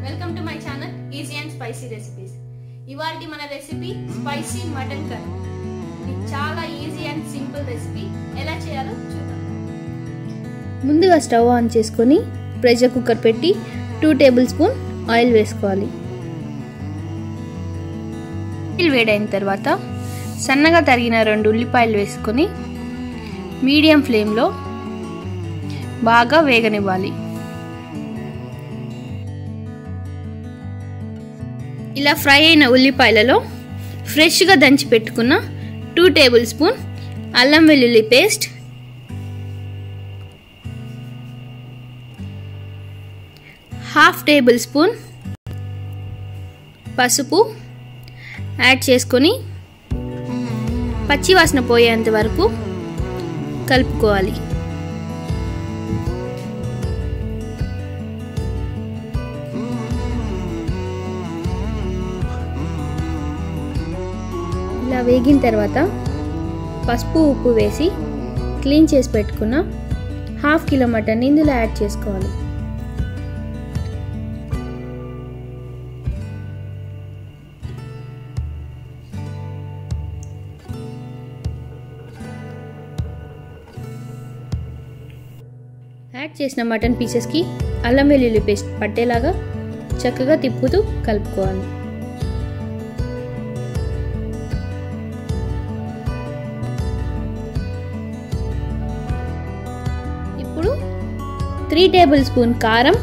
welcome to my channel easy and spicy recipes ఇవాళ మన recipe spicy mutton curry ఇది చాలా ఈజీ అండ్ సింపుల్ రెసిపీ ఎలా చేయాలో చూద్దాం ముందుగా స్టవ్ ఆన్ చేసుకొని ప్రెషర్ కుక్కర్ పెట్టి టూ టేబుల్ స్పూన్ ఆయిల్ వేసుకోవాలి ఆయిల్ వేడైన తర్వాత సన్నగా తరిగిన రెండు ఉల్లిపాయలు వేసుకొని మీడియం ఫ్లేమ్లో బాగా వేగనివ్వాలి ఇలా ఫ్రై అయిన ఉల్లిపాయలలో ఫ్రెష్గా దంచి పెట్టుకున్న టూ టేబుల్ స్పూన్ అల్లం వెల్లుల్లి పేస్ట్ హాఫ్ టేబుల్ స్పూన్ పసుపు యాడ్ చేసుకొని పచ్చివాసన పోయేంత వరకు కలుపుకోవాలి ఇలా వేగిన తర్వాత పసుపు ఉప్పు వేసి క్లీన్ చేసి పెట్టుకున్న హాఫ్ కిలో మటన్ ఇందులో యాడ్ చేసుకోవాలి యాడ్ చేసిన మటన్ పీసెస్కి అల్లం వెల్లుల్లి పేస్ట్ పట్టేలాగా చక్కగా తిప్పుతూ కలుపుకోవాలి ఇప్పుడు త్రీ టేబుల్ స్పూన్ కారం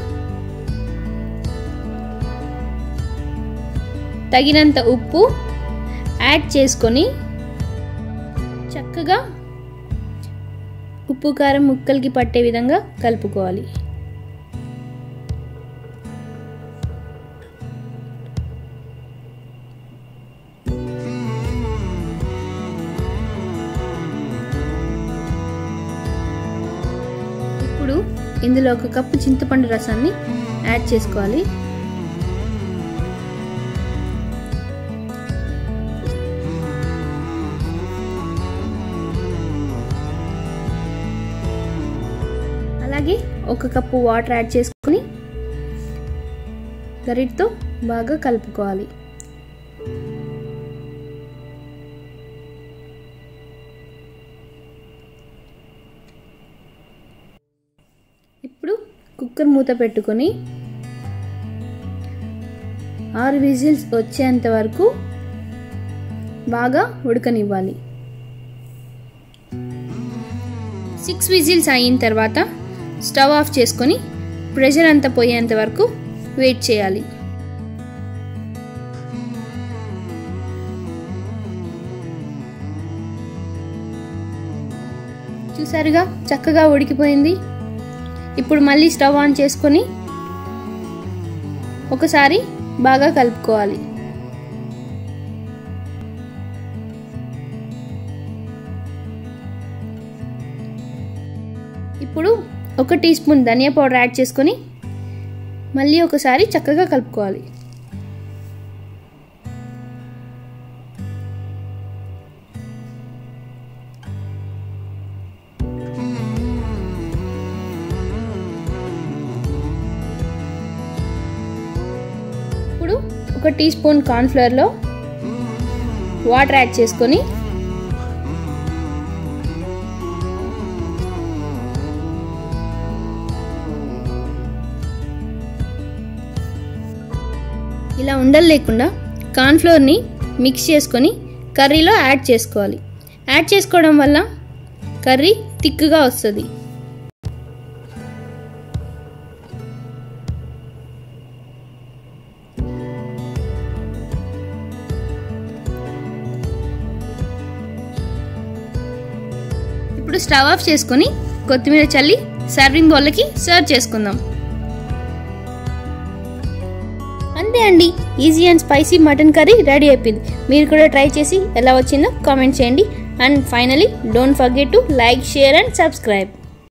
తగినంత ఉప్పు యాడ్ చేసుకొని చక్కగా ఉప్పు కారం ముక్కలకి పట్టే విధంగా కలుపుకోవాలి ఇప్పుడు ఇందులో ఒక కప్పు చింతపండు రసాన్ని యాడ్ చేసుకోవాలి అలాగే ఒక కప్పు వాటర్ యాడ్ చేసుకొని గరిటతో బాగా కలుపుకోవాలి ఇప్పుడు కుక్కర్ మూత పెట్టుకొని ఆరు విజిల్స్ వచ్చేంత వరకు బాగా ఉడకనివ్వాలి సిక్స్ విజిల్స్ అయిన తర్వాత స్టవ్ ఆఫ్ చేసుకొని ప్రెషర్ అంతా పోయేంత వరకు వెయిట్ చేయాలి చూసారుగా చక్కగా ఉడికిపోయింది ఇప్పుడు మళ్ళీ స్టవ్ ఆన్ చేసుకొని ఒకసారి బాగా కలుపుకోవాలి ఇప్పుడు ఒక టీ స్పూన్ ధనియా పౌడర్ యాడ్ చేసుకొని మళ్ళీ ఒకసారి చక్కగా కలుపుకోవాలి ఇప్పుడు ఒక టీ స్పూన్ కార్న్ఫ్లవర్లో వాటర్ యాడ్ చేసుకొని ఇలా ఉండలు లేకుండా కార్న్ఫ్లోర్ని మిక్స్ చేసుకొని కర్రీలో యాడ్ చేసుకోవాలి యాడ్ చేసుకోవడం వల్ల కర్రీ థిక్గా వస్తుంది ఇప్పుడు స్టవ్ ఆఫ్ చేసుకొని కొత్తిమీర చల్లి సర్వింగ్ బౌల్కి సర్వ్ చేసుకుందాం అంతే అండి easy and spicy mutton curry ready అయిపోయింది మీరు కూడా ట్రై చేసి ఎలా వచ్చిందో కామెంట్ చేయండి and finally don't forget to like share and subscribe